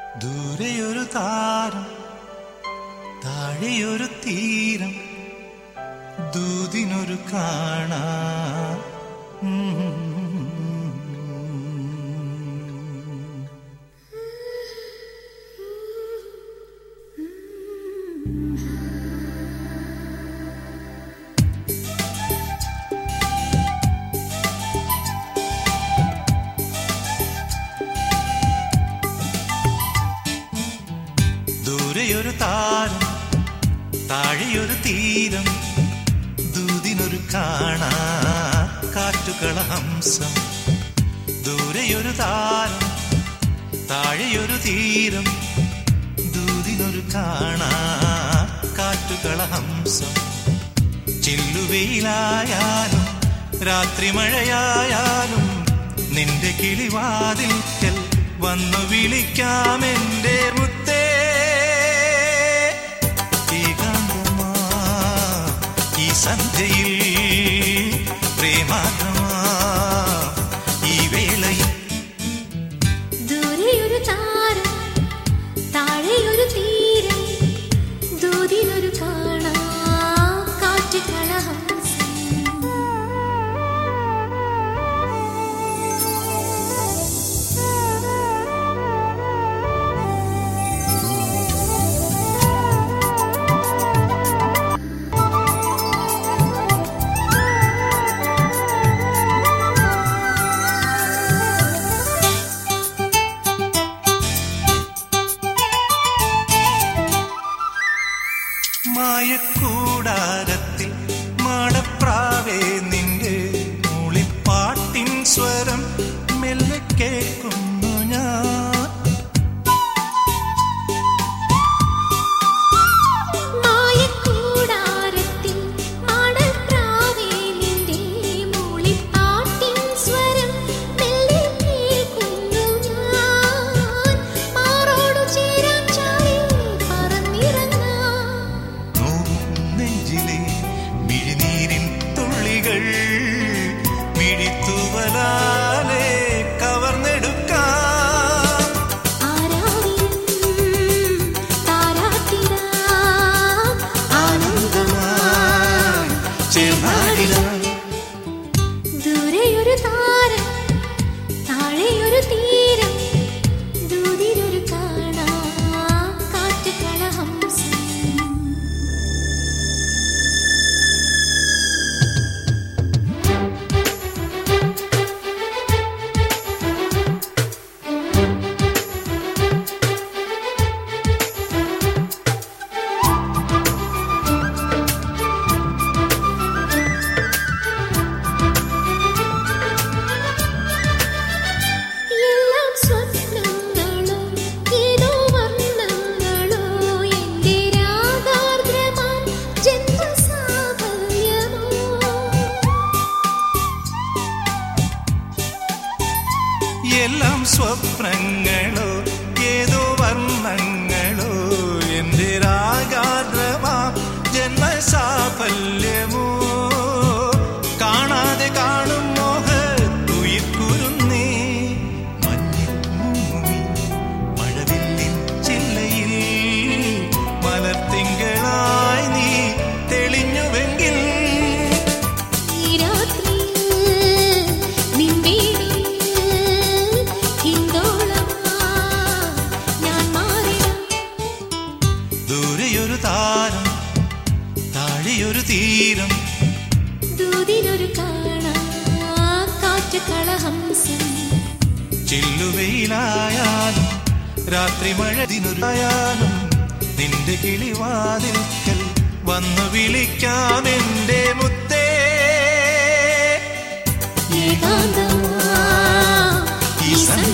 ദൂരെയൊരു താരം താഴെയൊരു തീരം ദൂതിനൊരു കാണാ ദൂരെയൊരു താരം താഴെയൊരു തീരം ദൂതിനൊരു കാണാ കാറ്റുകള ഹംസം ദൂരെയൊരു താരം താഴെയൊരു തീരം ദൂതിനൊരു കാണാ കാറ്റുകള ഹംസം ചില്ലുവെയിലായാലും രാത്രി മഴയായാലും നിന്റെ കിളിവാതിൽക്കൽ വന്നു വിളിക്കാം എന്റെ മുത്തേ ഏകാന്തമാ ഈ സന്ധ്യയിൽ പ്രേമാഗ്രമാ ഈ വേളയിൽ ദൂരെയൊരു താരം താഴെയൊരു തീരം ദൂതിനൊരു കാണാ കാറ്റുകളഹംസം മായക്കൂടാരത്തിൽ മാടപ്രാവേ നിന്റെ മൂളിപ്പാട്ടിൻ സ്വരം മെല്ലെ കേൾക്കുന്നു ഞാൻ മായക്കൂടാരത്തിൽ മാടപ്രാവേ നിന്റെ മൂളിപ്പാട്ടിൻ സ്വരം മെല്ലെ കേൾക്കുന്നു ഞാൻ മാറോടു ചേരാൻ ചാടി പറന്നിറങ്ങാം നോവും നെഞ്ചിലെ മിഴിനീരിൻ തുള്ളികൾ മിഴിത്തൂവലാലെ കവർന്നെടുക്കാം ആരാവിലും താരാട്ടിടാം ആനന്ദമായി ചേർന്നാടിടാം ദൂരെയൊരു താരം താഴെയൊരു തീരം ദൂതിനൊരു കാണാ കാറ്റുകളഹംസം എല്ലാം സ്വപ്നങ്ങളോ ഏതോ വർണ്ണങ്ങളോ എന്റെ രാഗാർദ്രമാം ജന്മസാഫല്യമോ എല്ലാം സ്വപ്നങ്ങളോ ഏതോ വർണ്ണങ്ങളോ എന്റെ രാഗാദ്രമാ ജന്മസാഫല്യമോ കാണാതെ കാണും മോഹ തുയിക്കുരുന്നേ മഞ്ഞിൽ മുങ്ങി മഴവില്ലിൻ ചില്ലയിൽ മലർത്തിങ്കളായി നീ തെളിഞ്ഞുവെങ്കിൽ ഈ രാത്രിയിൽ നിൻ വീടിൽ ഹിന്ദോളമായി ഞാൻ മാറിടാം ദൂരെയൊരു താരം താഴെയൊരു തീരം ദൂതിനൊരു കാണാ കാറ്റുകളഹംസം ചില്ലുവെയിലായാലും രാത്രി മഴതിനൊരായാലും നിന്റെ കിളിവാതിൽക്കൽ വന്നു വിളിക്കാം എന്റെ മുത്തേ ഏകാന്തമാ ഈ ഈ സന്ധ്യ